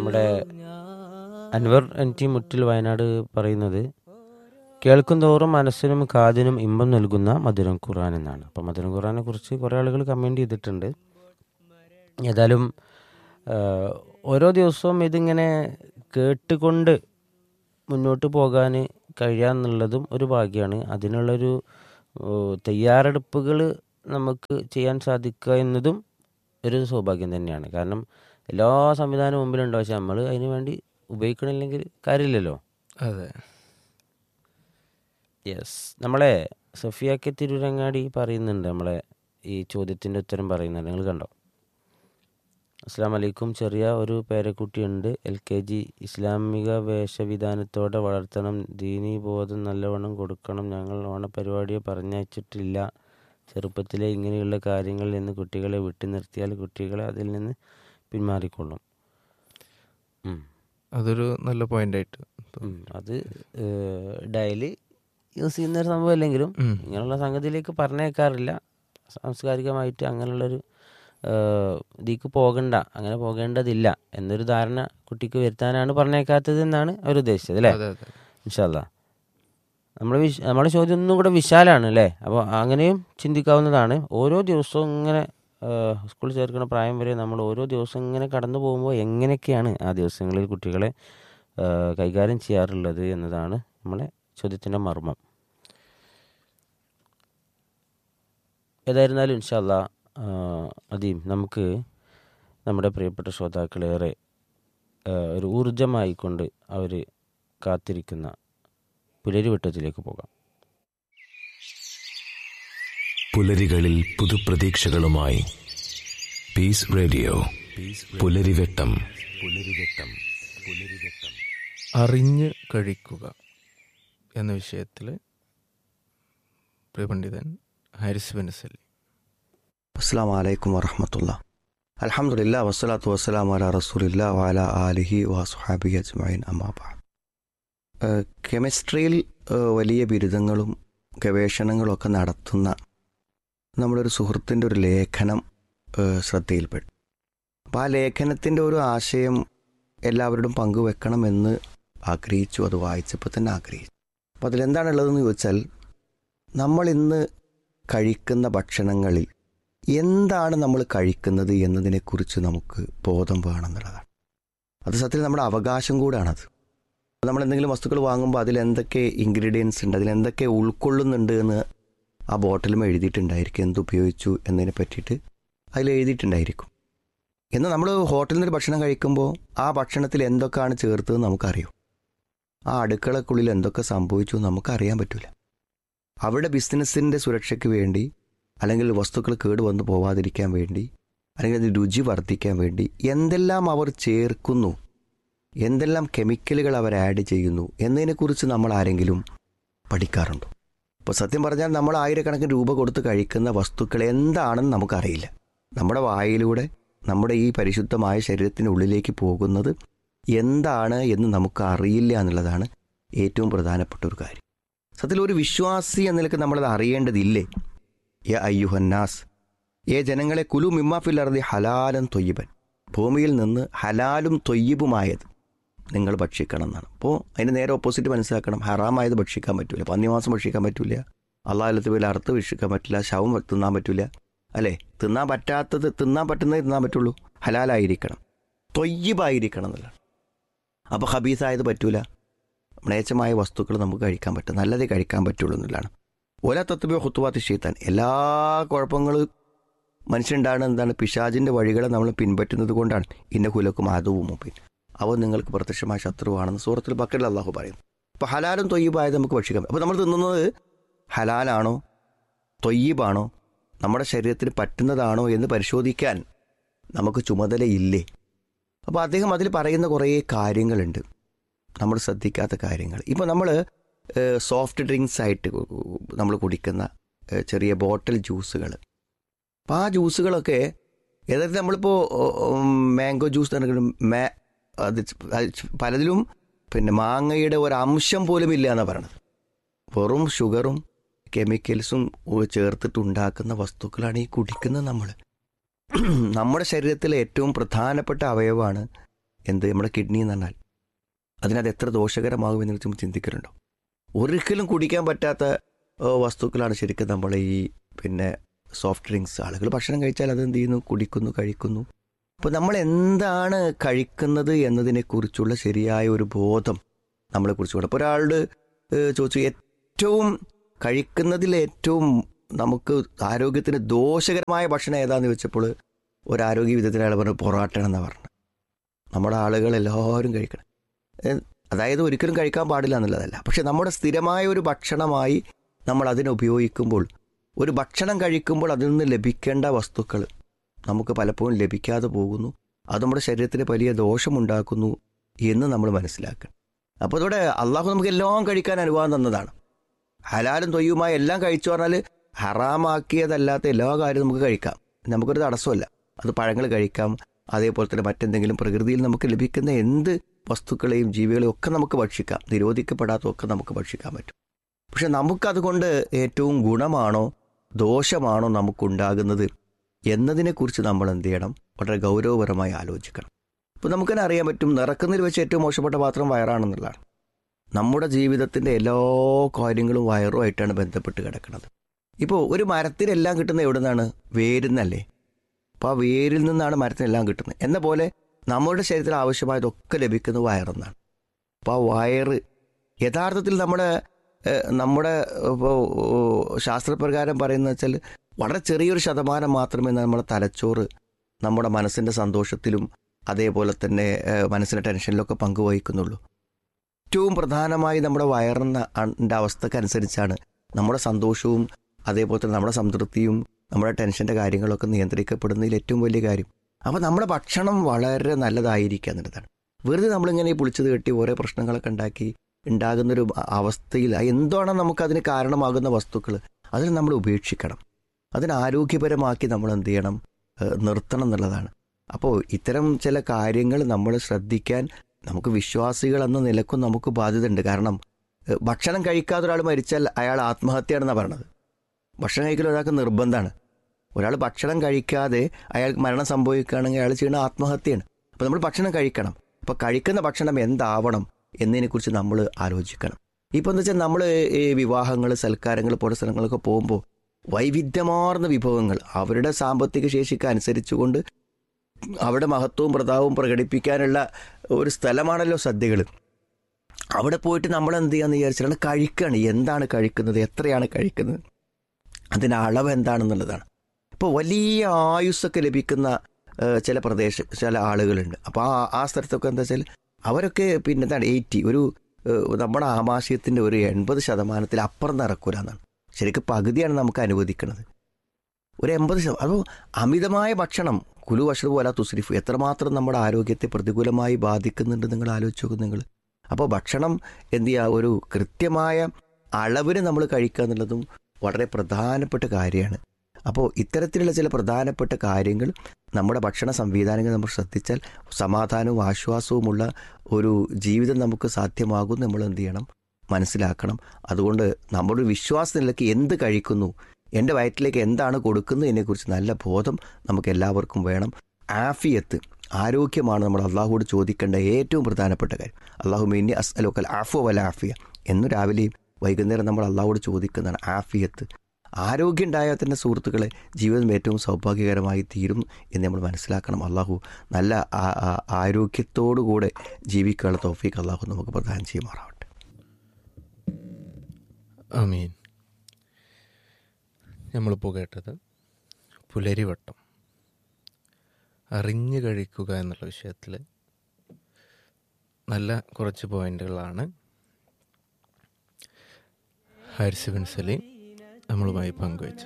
നമ്മുടെ Anwar N T മുറ്റിൽ വയനാട് പറയുന്നത് കേൾക്കും തോറും മനസ്സിനും കാതിനും ഇമ്പം നൽകുന്ന മധുരം ഖുർആൻ എന്നാണ് അപ്പം മധുരം ഖുർആനെ കുറിച്ച് കുറേ ആളുകൾ കമൻറ്റ് ചെയ്തിട്ടുണ്ട് ഏതായാലും ആ, ഓരോ ദിവസവും ഇതിങ്ങനെ കേട്ടുകൊണ്ട് മുന്നോട്ട് പോകാൻ കഴിയാന്നുള്ളതും ഒരു ഭാഗ്യമാണ് അതിനുള്ളൊരു ഓ, തയ്യാറെടുപ്പുകൾ നമുക്ക് ചെയ്യാൻ സാധിക്കുക എന്നതും ഒരു സൗഭാഗ്യം തന്നെയാണ് കാരണം എല്ലാ സംവിധാനവും മുമ്പിലുണ്ട് പക്ഷെ നമ്മൾ അതിന് വേണ്ടി ഉപയോഗിക്കണില്ലെങ്കിൽ കാര്യമില്ലല്ലോ അതെ യെസ് നമ്മളെ സഫിയാക്കി തിരുരങ്ങാടി പറയുന്നുണ്ട് നമ്മളെ ഈ ചോദ്യത്തിൻ്റെ ഉത്തരം പറയുന്നുണ്ട് നിങ്ങൾ കണ്ടോ അസ്സാം വലൈക്കും ചെറിയ ഒരു പേരക്കുട്ടിയുണ്ട് എൽ കെ ജി ഇസ്ലാമിക വേഷവിധാനത്തോടെ വളർത്തണം ദീനീ ബോധം നല്ലവണ്ണം കൊടുക്കണം ഞങ്ങൾ ഓണപരിപാടിയെ പറഞ്ഞയച്ചിട്ടില്ല ചെറുപ്പത്തിലെ ഇങ്ങനെയുള്ള കാര്യങ്ങളിൽ നിന്ന് കുട്ടികളെ വിട്ടു നിർത്തിയാൽ കുട്ടികളെ അതിൽ നിന്ന് പിന്മാറിക്കൊള്ളും ഉം. അതൊരു നല്ല പോയിന്റായിട്ട് ഉം. അത് ഡെയിലി യൂസ് ചെയ്യുന്ന ഒരു സംഭവം അല്ലെങ്കിലും ഉം. ഇങ്ങനെയുള്ള സംഗതിയിലേക്ക് പറഞ്ഞേക്കാറില്ല സാംസ്കാരികമായിട്ട് അങ്ങനെയുള്ളൊരു ഏഹ്, ഇതിലേക്ക് പോകണ്ട അങ്ങനെ പോകേണ്ടതില്ല എന്നൊരു ധാരണ കുട്ടിക്ക് വരുത്താനാണ് പറഞ്ഞേക്കാത്തത് എന്നാണ് അവർ ഉദ്ദേശിച്ചത് അല്ലേ അതെ അതെ ഇൻഷല്ല നമ്മുടെ വിശ നമ്മുടെ ചോദ്യം ഒന്നും കൂടെ വിശാലാണ് അല്ലേ അപ്പോൾ അങ്ങനെയും ചിന്തിക്കാവുന്നതാണ് ഓരോ ദിവസവും ഇങ്ങനെ ഏഹ്, സ്കൂളിൽ ചേർക്കുന്ന പ്രായം വരെ നമ്മൾ ഓരോ ദിവസം ഇങ്ങനെ കടന്നു പോകുമ്പോൾ എങ്ങനെയൊക്കെയാണ് ആ ദിവസങ്ങളിൽ കുട്ടികളെ ഏഹ്, കൈകാര്യം ചെയ്യാറുള്ളത് എന്നതാണ് നമ്മളെ ചോദ്യത്തിൻ്റെ മർമ്മം ഏതായിരുന്നാലും ഇൻഷല്ല അദീം നമുക്ക് നമ്മുടെ പ്രിയപ്പെട്ട ശ്രോതാക്കളേറെ ഏഹ്, ഒരു ഊർജമായിക്കൊണ്ട് അവർ കാത്തിരിക്കുന്ന പുലരിവട്ടത്തിലേക്ക് പോകാം പുലരികളിൽ പുതുപ്രതീക്ഷകളുമായി പീസ് റേഡിയോ പുലരിവെട്ടം പുലരിവെട്ടം പുലരിവെട്ടം അറിഞ്ഞ് കഴിക്കുക എന്ന വിഷയത്തിൽ പ്രിയപണ്ഡിതൻ ഹാരിസ് ബെനസലി അസ്സാം വലൈക്കും വറഹമത്തുള്ള അലഹമുല്ല വസ്സലാത്തു വസ്സലാം അല റസൂലില്ല വാല ആലിഹി വാസുഹാബി അജ്മൈൻ അമ്മാബ കെമിസ്ട്രിയിൽ ഏഹ്, വലിയ ബിരുദങ്ങളും ഗവേഷണങ്ങളും ഒക്കെ നടത്തുന്ന നമ്മുടെ ഒരു സുഹൃത്തിൻ്റെ ഒരു ലേഖനം ഏഹ്, ശ്രദ്ധയിൽപ്പെട്ടു അപ്പോൾ ആ ലേഖനത്തിൻ്റെ ഒരു ആശയം എല്ലാവരോടും പങ്കുവെക്കണമെന്ന് ആഗ്രഹിച്ചു അത് വായിച്ചപ്പോൾ തന്നെ ആഗ്രഹിച്ചു അപ്പോൾ അതിലെന്താണുള്ളതെന്ന് ചോദിച്ചാൽ നമ്മൾ ഇന്ന് കഴിക്കുന്ന ഭക്ഷണങ്ങളിൽ എന്താണ് നമ്മൾ കഴിക്കുന്നത് എന്നതിനെക്കുറിച്ച് നമുക്ക് ബോധം വേണമെന്നുള്ളതാണ് അത് സത്യത്തിൽ നമ്മുടെ അവകാശം കൂടാണത് നമ്മൾ എന്തെങ്കിലും വസ്തുക്കൾ വാങ്ങുമ്പോൾ അതിൽ എന്തൊക്കെ ഇൻഗ്രീഡിയൻസ് ഉണ്ട് അതിൽ എന്തൊക്കെ ഉൾക്കൊള്ളുന്നുണ്ട് എന്ന് ആ ബോട്ടിലും എഴുതിയിട്ടുണ്ടായിരിക്കും എന്തുപയോഗിച്ചു എന്നതിനെ പറ്റിയിട്ട് അതിൽ എഴുതിയിട്ടുണ്ടായിരിക്കും എന്നാൽ നമ്മൾ ഹോട്ടലിൽ നിന്ന് ഒരു ഭക്ഷണം കഴിക്കുമ്പോൾ ആ ഭക്ഷണത്തിൽ എന്തൊക്കെയാണ് ചേർത്തത് നമുക്കറിയും ആ അടുക്കളക്കുള്ളിൽ എന്തൊക്കെ സംഭവിച്ചു എന്ന് നമുക്കറിയാൻ പറ്റില്ല അവിടെ ബിസിനസ്സിൻ്റെ സുരക്ഷയ്ക്ക് വേണ്ടി അല്ലെങ്കിൽ വസ്തുക്കൾ കേട് വന്നു പോവാതിരിക്കാൻ വേണ്ടി അല്ലെങ്കിൽ അത് രുചി വർദ്ധിക്കാൻ വേണ്ടി എന്തെല്ലാം അവർ ചേർക്കുന്നു എന്തെല്ലാം കെമിക്കലുകൾ അവർ ആഡ് ചെയ്യുന്നു എന്നതിനെക്കുറിച്ച് നമ്മൾ ആരെങ്കിലും പഠിക്കാറുണ്ടോ ഇപ്പോൾ സത്യം പറഞ്ഞാൽ നമ്മൾ ആയിരക്കണക്കിന് രൂപ കൊടുത്ത് കഴിക്കുന്ന വസ്തുക്കൾ എന്താണെന്ന് നമുക്കറിയില്ല നമ്മുടെ വായിലൂടെ നമ്മുടെ ഈ പരിശുദ്ധമായ ശരീരത്തിൻ്റെ ഉള്ളിലേക്ക് പോകുന്നത് എന്താണ് എന്ന് നമുക്ക് അറിയില്ല എന്നുള്ളതാണ് ഏറ്റവും പ്രധാനപ്പെട്ട ഒരു കാര്യം സത്യത്തിൽ ഒരു വിശ്വാസി എന്ന നിലക്ക് നമ്മളത് അറിയേണ്ടതില്ലേ യ അയ്യുഹന്നാസ് ഏ ജനങ്ങളെ കുലു മിമ്മാഫിൽ അറുതി ഹലാലും തൊയ്യബൻ ഭൂമിയിൽ നിന്ന് ഹലാലും തൊയ്യബുമായത് നിങ്ങൾ ഭക്ഷിക്കണം എന്നാണ് അപ്പോൾ അതിന് നേരെ ഓപ്പോസിറ്റ് മനസ്സിലാക്കണം ഹറാമായത് ഭക്ഷിക്കാൻ പറ്റില്ല പന്നിമാസം ഭക്ഷിക്കാൻ പറ്റില്ല അള്ളാഹലത്ത് പേര് അറുത്ത് ഭക്ഷിക്കാൻ പറ്റില്ല ശവം തിന്നാൻ പറ്റില്ല അല്ലേ തിന്നാൻ പറ്റാത്തത് തിന്നാൻ പറ്റുന്നത് തിന്നാൻ പറ്റുള്ളൂ ഹലാലായിരിക്കണം തൊയ്യബായിരിക്കണം എന്നുള്ളതാണ് അപ്പോൾ ഹബീസായത് പറ്റൂല മ്ലേച്ഛമായ വസ്തുക്കൾ നമുക്ക് കഴിക്കാൻ പറ്റും നല്ലതേ കഴിക്കാൻ പറ്റുള്ളൂ എന്നുള്ളതാണ് ഒല തത്വ ഹുത്തുവാത്തി ഷെയ്ത്താൻ എല്ലാ കുഴപ്പങ്ങളും മനുഷ്യനുണ്ടാകുന്ന എന്താണ് പിശാജിൻ്റെ വഴികളെ നമ്മൾ പിൻപറ്റുന്നത് കൊണ്ടാണ് ഇന്ന കുലക്കും അതുവും മുമ്പിൻ അവ നിങ്ങൾക്ക് പ്രത്യക്ഷമായ ശത്രുവാണെന്ന് സൂറത്തിൽ ബക്കറിൽ അള്ളാഹു പറയുന്നു അപ്പോൾ ഹലാലും തൊയ്യബായത് നമുക്ക് ഭക്ഷിക്കാം അപ്പോൾ നമ്മൾ തിന്നുന്നത് ഹലാലാണോ തൊയ്യബാണോ നമ്മുടെ ശരീരത്തിന് പറ്റുന്നതാണോ എന്ന് പരിശോധിക്കാൻ നമുക്ക് ചുമതലയില്ലേ അപ്പോൾ അദ്ദേഹം അതിൽ പറയുന്ന കുറേ കാര്യങ്ങളുണ്ട് നമ്മൾ ശ്രദ്ധിക്കാത്ത കാര്യങ്ങൾ ഇപ്പോൾ നമ്മൾ സോഫ്റ്റ് ഡ്രിങ്ക്സ് ആയിട്ട് നമ്മൾ കുടിക്കുന്ന ഏഹ്, ചെറിയ ബോട്ടിൽ ജ്യൂസുകൾ അപ്പോൾ ആ ജ്യൂസുകളൊക്കെ യഥാർത്ഥത്തിൽ നമ്മളിപ്പോൾ മാംഗോ ജ്യൂസ് എന്ന് മേ അത് ച- അത് ച- പലതിലും പിന്നെ മാങ്ങയുടെ ഒരു അംശം പോലും ഇല്ല എന്നാണ് പറയണത് വെറും ഷുഗറും കെമിക്കൽസും ചേർത്തിട്ടുണ്ടാക്കുന്ന വസ്തുക്കളാണ് ഈ കുടിക്കുന്നത് നമ്മൾ നമ്മുടെ ശരീരത്തിലെ ഏറ്റവും പ്രധാനപ്പെട്ട അവയവമാണ് എന്ത് നമ്മുടെ കിഡ്നി എന്ന് പറഞ്ഞാൽ അതിനത് എത്ര ദോഷകരമാകും എന്ന് നമ്മൾ ചിന്തിക്കലുണ്ടോ ഒരിക്കലും കുടിക്കാൻ പറ്റാത്ത ഏ, വസ്തുക്കളാണ് ശരിക്കും നമ്മൾ ഈ പിന്നെ സോഫ്റ്റ് ഡ്രിങ്ക്സ് ആളുകൾ ഭക്ഷണം കഴിച്ചാൽ അത് എന്ത് ചെയ്യുന്നു കുടിക്കുന്നു കഴിക്കുന്നു അപ്പോൾ നമ്മൾ എന്താണ് കഴിക്കുന്നത് എന്നതിനെക്കുറിച്ചുള്ള ശരിയായ ഒരു ബോധം നമ്മളെക്കുറിച്ച് വേണം അപ്പോൾ ഒരാളോട് ഏ, ചോദിച്ചു ഏറ്റവും കഴിക്കുന്നതിൽ ഏറ്റവും നമുക്ക് ആരോഗ്യത്തിന് ദോഷകരമായ ഭക്ഷണം ഏതാന്ന് ചോദിച്ചപ്പോൾ ഒരു ആരോഗ്യ വിധത്തിൽ അയാൾ പറഞ്ഞു പൊറാട്ടയാണെന്നാണ് പറഞ്ഞത് നമ്മുടെ ആളുകൾ എല്ലാവരും കഴിക്കണം ഏ, അതായത് ഒരിക്കലും കഴിക്കാൻ പാടില്ല എന്നുള്ളതല്ല പക്ഷെ നമ്മുടെ സ്ഥിരമായ ഒരു ഭക്ഷണമായി നമ്മൾ അതിനെ ഉപയോഗിക്കുമ്പോൾ ഒരു ഭക്ഷണം കഴിക്കുമ്പോൾ അതിൽ നിന്ന് ലഭിക്കേണ്ട വസ്തുക്കൾ നമുക്ക് പലപ്പോഴും ലഭിക്കാതെ പോകുന്നു അത് നമ്മുടെ ശരീരത്തിന് വലിയ ദോഷമുണ്ടാക്കുന്നു എന്ന് നമ്മൾ മനസ്സിലാക്കണം അപ്പോൾ അതോടെ അള്ളാഹു നമുക്ക് എല്ലാം കഴിക്കാൻ അനുവാദം തന്നതാണ് ഹലാലും തൊയ്യുമായി എല്ലാം കഴിച്ചു പറഞ്ഞാൽ ഹറാമാക്കിയതല്ലാത്ത എല്ലാ കാര്യവും നമുക്ക് കഴിക്കാം നമുക്കൊരു തടസ്സമല്ല അത് പഴങ്ങൾ കഴിക്കാം അതേപോലെ തന്നെ മറ്റെന്തെങ്കിലും പ്രകൃതിയിൽ നമുക്ക് ലഭിക്കുന്ന എന്ത് വസ്തുക്കളെയും ജീവികളെയും ഒക്കെ നമുക്ക് ഭക്ഷിക്കാം നിരോധിക്കപ്പെടാത്തതൊക്കെ നമുക്ക് ഭക്ഷിക്കാൻ പറ്റും പക്ഷെ നമുക്കതുകൊണ്ട് ഏറ്റവും ഗുണമാണോ ദോഷമാണോ നമുക്കുണ്ടാകുന്നത് എന്നതിനെക്കുറിച്ച് നമ്മൾ എന്ത് ചെയ്യണം വളരെ ഗൗരവപരമായി ആലോചിക്കണം ഇപ്പോൾ നമുക്കെന്നെ അറിയാൻ പറ്റും നിറക്കുന്നതിൽ വെച്ച് ഏറ്റവും മോശപ്പെട്ട പാത്രം വയറാണെന്നുള്ളതാണ് നമ്മുടെ ജീവിതത്തിൻ്റെ എല്ലാ കാര്യങ്ങളും വയറുമായിട്ടാണ് ബന്ധപ്പെട്ട് കിടക്കുന്നത് ഇപ്പോൾ ഒരു മരത്തിനെല്ലാം കിട്ടുന്നത് എവിടെ നിന്നാണ് വേരിൽ നിന്നല്ലേ അപ്പോൾ ആ വേരിൽ നിന്നാണ് മരത്തിനെല്ലാം കിട്ടുന്നത് എന്ന പോലെ നമ്മുടെ ശരീരത്തിൽ ആവശ്യമായതൊക്കെ ലഭിക്കുന്നത് വയറെന്നാണ് അപ്പോൾ ആ വയറ് യഥാർത്ഥത്തിൽ നമ്മുടെ ഏഹ്, നമ്മുടെ ഇപ്പോൾ ശാസ്ത്രപ്രകാരം പറയുന്നത് വെച്ചാൽ വളരെ ചെറിയൊരു ശതമാനം മാത്രമേ നമ്മുടെ തലച്ചോറ് നമ്മുടെ മനസ്സിൻ്റെ സന്തോഷത്തിലും അതേപോലെ തന്നെ ഏഹ്, മനസ്സിൻ്റെ ടെൻഷനിലൊക്കെ പങ്കുവഹിക്കുന്നുള്ളൂ ഏറ്റവും പ്രധാനമായി നമ്മുടെ വയറിൻ്റെ ൻ്റെ അവസ്ഥക്കനുസരിച്ചാണ് നമ്മുടെ സന്തോഷവും അതേപോലെ തന്നെ നമ്മുടെ സംതൃപ്തിയും നമ്മുടെ ടെൻഷൻ്റെ കാര്യങ്ങളൊക്കെ നിയന്ത്രിക്കപ്പെടുന്നതിൽ ഏറ്റവും വലിയ കാര്യം അപ്പോൾ നമ്മുടെ ഭക്ഷണം വളരെ നല്ലതായിരിക്കുക എന്നുള്ളതാണ് വെറുതെ നമ്മളിങ്ങനെ ഈ പുളിച്ചത് കെട്ടി ഓരോ പ്രശ്നങ്ങളൊക്കെ ഉണ്ടാക്കി ഉണ്ടാകുന്നൊരു അവസ്ഥയിൽ എന്താണോ നമുക്കതിന് കാരണമാകുന്ന വസ്തുക്കൾ അതിൽ നമ്മൾ ഉപേക്ഷിക്കണം അതിന് ആരോഗ്യപരമാക്കി നമ്മൾ എന്ത് ചെയ്യണം ഏഹ് നിർത്തണം എന്നുള്ളതാണ് അപ്പോൾ ഇത്തരം ചില കാര്യങ്ങൾ നമ്മൾ ശ്രദ്ധിക്കാൻ നമുക്ക് വിശ്വാസികൾ എന്ന നിലക്കും നമുക്ക് ബാധ്യതയുണ്ട് കാരണം ഏഹ് ഭക്ഷണം കഴിക്കാതെ ഒരാൾ മരിച്ചാൽ അയാൾ ആത്മഹത്യയാണെന്നാണ് പറയണത് ഭക്ഷണം കഴിക്കൽ ഒരാൾക്ക് നിർബന്ധമാണ് ഒരാൾ ഭക്ഷണം കഴിക്കാതെ അയാൾക്ക് മരണം സംഭവിക്കുകയാണെങ്കിൽ അയാൾ ചെയ്യുന്ന ആത്മഹത്യയാണ് അപ്പോൾ നമ്മൾ ഭക്ഷണം കഴിക്കണം അപ്പോൾ കഴിക്കുന്ന ഭക്ഷണം എന്താവണം എന്നതിനെക്കുറിച്ച് നമ്മൾ ആലോചിക്കണം ഇപ്പോൾ എന്താ വെച്ചാൽ നമ്മൾ ഈ വിവാഹങ്ങൾ സൽക്കാരങ്ങൾ പോലെ സ്ഥലങ്ങളൊക്കെ പോകുമ്പോൾ വൈവിധ്യമാർന്ന വിഭവങ്ങൾ അവരുടെ സാമ്പത്തിക ശേഷിക്ക് അനുസരിച്ചുകൊണ്ട് അവിടെ മഹത്വവും പ്രതാപവും പ്രകടിപ്പിക്കാനുള്ള ഒരു സ്ഥലമാണല്ലോ സദ്യകൾ അവിടെ പോയിട്ട് നമ്മൾ എന്ത് ചെയ്യാന്ന് വിചാരിച്ചിട്ടാണ് കഴിക്കുകയാണ് എന്താണ് കഴിക്കുന്നത് എത്രയാണ് കഴിക്കുന്നത് അതിൻ്റെ അളവ് എന്താണെന്നുള്ളതാണ് ഇപ്പോൾ വലിയ ആയുസ്സൊക്കെ ലഭിക്കുന്ന ഏഹ്, ചില പ്രദേശ ചില ആളുകളുണ്ട് അപ്പോൾ ആ ആ സ്ഥലത്തൊക്കെ എന്താ വെച്ചാൽ അവരൊക്കെ പിന്നെ എന്താണ് എയ്റ്റി ഒരു ഏഹ്, നമ്മുടെ ആമാശയത്തിൻ്റെ ഒരു എൺപത് ശതമാനത്തിൽ അപ്പുറം നിറക്കൂല എന്നാണ് ശരിക്കും പകുതിയാണ് നമുക്ക് അനുവദിക്കുന്നത് ഒരു എൺപത് ശതമാനം അപ്പോൾ അമിതമായ ഭക്ഷണം കുലു വഷറ് പോലെ തുസ്രിഫ് എത്രമാത്രം നമ്മുടെ ആരോഗ്യത്തെ പ്രതികൂലമായി ബാധിക്കുന്നുണ്ട് നിങ്ങൾ ആലോചിച്ച് നോക്കും നിങ്ങൾ അപ്പോൾ ഭക്ഷണം എന്ത് ചെയ്യുക ഒരു കൃത്യമായ അളവിന് നമ്മൾ കഴിക്കുക എന്നുള്ളതും വളരെ പ്രധാനപ്പെട്ട കാര്യമാണ് അപ്പോൾ ഇത്തരത്തിലുള്ള ചില പ്രധാനപ്പെട്ട കാര്യങ്ങൾ നമ്മുടെ ഭക്ഷണ സംവിധാനങ്ങൾ നമ്മൾ ശ്രദ്ധിച്ചാൽ സമാധാനവും ആശ്വാസവുമുള്ള ഒരു ജീവിതം നമുക്ക് സാധ്യമാകും നമ്മൾ എന്ത് ചെയ്യണം മനസ്സിലാക്കണം അതുകൊണ്ട് നമ്മുടെ വിശ്വാസ നിലയ്ക്ക് എന്ത് കഴിക്കുന്നു എൻ്റെ വയറ്റിലേക്ക് എന്താണ് കൊടുക്കുന്നതിനെക്കുറിച്ച് നല്ല ബോധം നമുക്ക് എല്ലാവർക്കും വേണം ആഫിയത്ത് ആരോഗ്യമാണ് നമ്മൾ അള്ളാഹുവോട് ചോദിക്കേണ്ട ഏറ്റവും പ്രധാനപ്പെട്ട കാര്യം അള്ളാഹു മിന്നി അസ് അലോക്കൽ ആഫോ വല ആഫിയ എന്ന് രാവിലെയും വൈകുന്നേരം നമ്മൾ അള്ളാഹുവോട് ചോദിക്കുന്നതാണ് ആഫിയത്ത് ആരോഗ്യം ഉണ്ടായാൽ തന്നെ സുഹൃത്തുക്കളെ ജീവിതം ഏറ്റവും സൗഭാഗ്യകരമായി തീരും എന്ന് നമ്മൾ മനസ്സിലാക്കണം അള്ളാഹു നല്ല ആ- ആ- ആരോഗ്യത്തോടുകൂടെ ജീവിക്കാനുള്ള തോഫീക്ക് അള്ളാഹു നമുക്ക് പ്രദാനം ചെയ്യുമാറാവട്ടെ അമീൻ നമ്മളിപ്പോൾ കേട്ടത് പുലരിവട്ടം അറിഞ്ഞു കഴിക്കുക എന്നുള്ള വിഷയത്തിൽ നല്ല കുറച്ച് പോയിന്റുകളാണ് ഹാരിസ് ബിൻ സലീം നമ്മളുമായി പങ്കുവച്ചത്